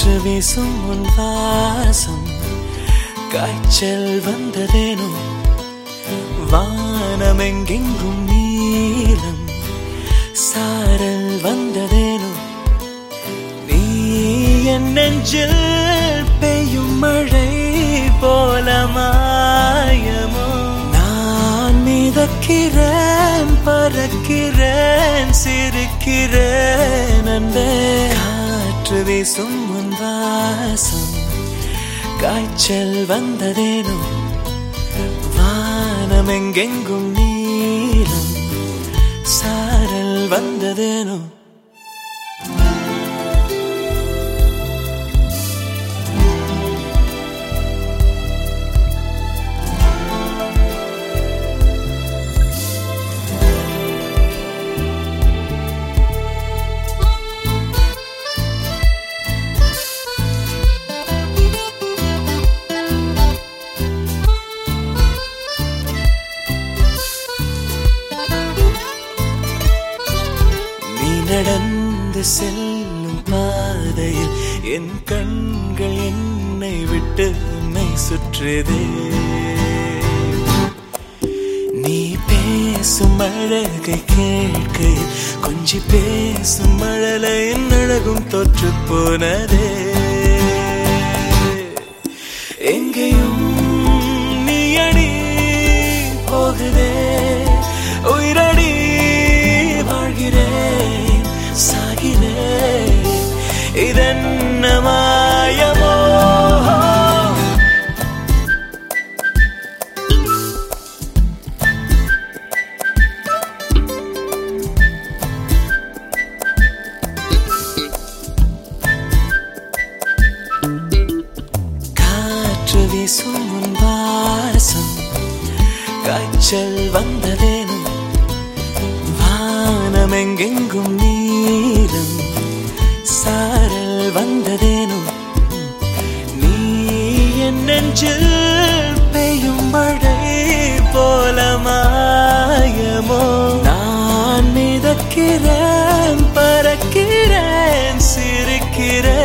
காற்று வீசும் உன் வாசம் காய்ச்சல் வந்ததேனோ வானமெங்கெங்கும் நீலம் சாரல் வந்ததேனோ நீ என் நெஞ்சில் பெய்யும் மழை போல மாயமோ நான் மிதக்கிறேன் பறக்கிறேன் சிரிக்கிறேன் அன்பே காற்று வீசும் உன் வாசம் காய்ச்சல் வந்ததேனோ வானமெங்கெங்கும் நீலம் சாரல் வந்ததேனோ நீ நடந்து செல்லும் பாதையில் என் கண்கள் என்னை விட்டு உன்னை சுற்றுதே நீ பேசும் அழகை கேட்கையில் கொஞ்சி பேசும் மழலையின் அழகும் தொற்று போனதே எங்கேயும் நீ அடி போகுதே உயிரடி வாழ்கிறேன் சாகிறேன் இதென்ன மாயமோ காற்று வீசும் உன் வாசம் காய்ச்சல் வந்ததேனும் வானமெங்கெங்கும் நீலம் சாரல் வந்ததேனும் நீ என் நெஞ்சில் பெய்யும் மழை போல மாயமோ நான் மிதக்கிறேன் பறக்கிறேன் சிரிக்கிறேன்